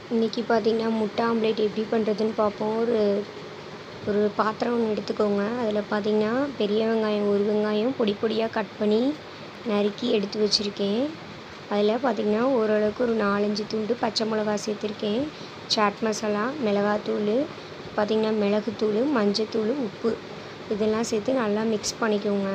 இன்றைக்கி பார்த்தீங்கன்னா முட்டை ஆம்லேட் எப்படி பண்ணுறதுன்னு பார்ப்போம் ஒரு ஒரு பாத்திரம் ஒன்று எடுத்துக்கோங்க அதில் பார்த்தீங்கன்னா பெரிய வெங்காயம் ஒரு வெங்காயம் பொடி பொடியாக கட் பண்ணி நறுக்கி எடுத்து வச்சுருக்கேன் அதில் பார்த்தீங்கன்னா ஓரளவுக்கு ஒரு நாலஞ்சு துண்டு பச்சை மிளகா சேர்த்துருக்கேன் சாட் மசாலா மிளகாத்தூள் பார்த்திங்கன்னா மிளகுத்தூள் மஞ்சத்தூள் உப்பு இதெல்லாம் சேர்த்து நல்லா மிக்ஸ் பண்ணிக்கோங்க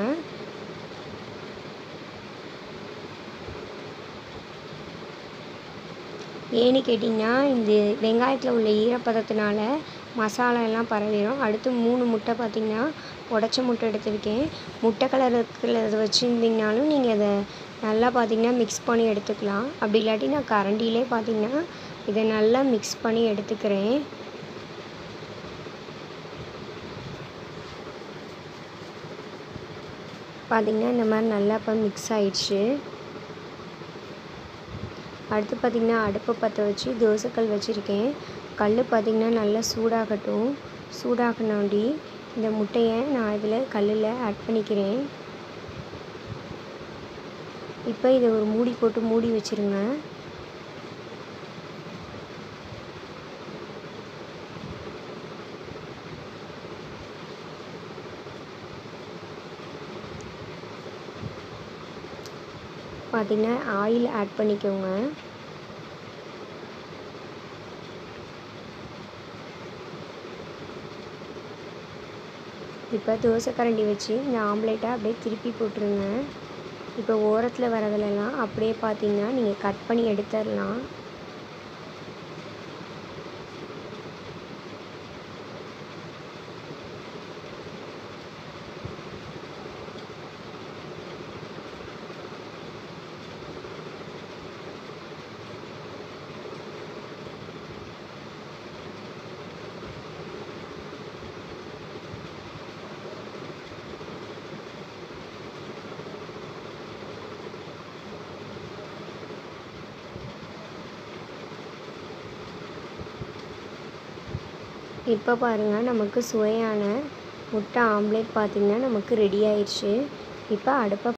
ஏன்னு கேட்டிங்கன்னா இந்த வெங்காயத்தில் உள்ள ஈரப்பதத்தினால மசாலா எல்லாம் பரவிடும் அடுத்து மூணு முட்டை பார்த்திங்கன்னா உடச்ச முட்டை எடுத்திருக்கேன் முட்டை கலர் இருக்கிறத வச்சுருந்தீங்கனாலும் நீங்கள் அதை நல்லா பார்த்திங்கன்னா மிக்ஸ் பண்ணி எடுத்துக்கலாம் அப்படி இல்லாட்டி நான் கரண்டிலே பார்த்திங்கன்னா இதை நல்லா மிக்ஸ் பண்ணி எடுத்துக்கிறேன் பார்த்திங்கன்னா இந்த மாதிரி நல்லா இப்போ மிக்ஸ் ஆயிடுச்சு அடுத்து பார்த்திங்கன்னா அடுப்பை பற்ற வச்சு தோசைக்கல் வச்சுருக்கேன் கல் பார்த்திங்கன்னா நல்லா சூடாகட்டும் சூடாகணுண்டி இந்த முட்டையை நான் இதில் கல்லில் ஆட் பண்ணிக்கிறேன் இப்போ இதை ஒரு மூடி போட்டு மூடி வச்சுருங்க பார்த்திங்கன்னா ஆயில் ஆட் பண்ணிக்கோங்க இப்போ தோசை கரண்டி வச்சு இந்த ஆம்லேட்டை அப்படியே திருப்பி போட்டுருங்க இப்போ ஓரத்தில் வரதுலலாம் அப்படியே பார்த்தீங்கன்னா நீங்கள் கட் பண்ணி எடுத்துடலாம் இப்போ பாருங்கள் நமக்கு சுவையான முட்டை ஆம்லேட் பார்த்திங்கன்னா நமக்கு ரெடி ஆயிடுச்சு இப்போ அடுப்பை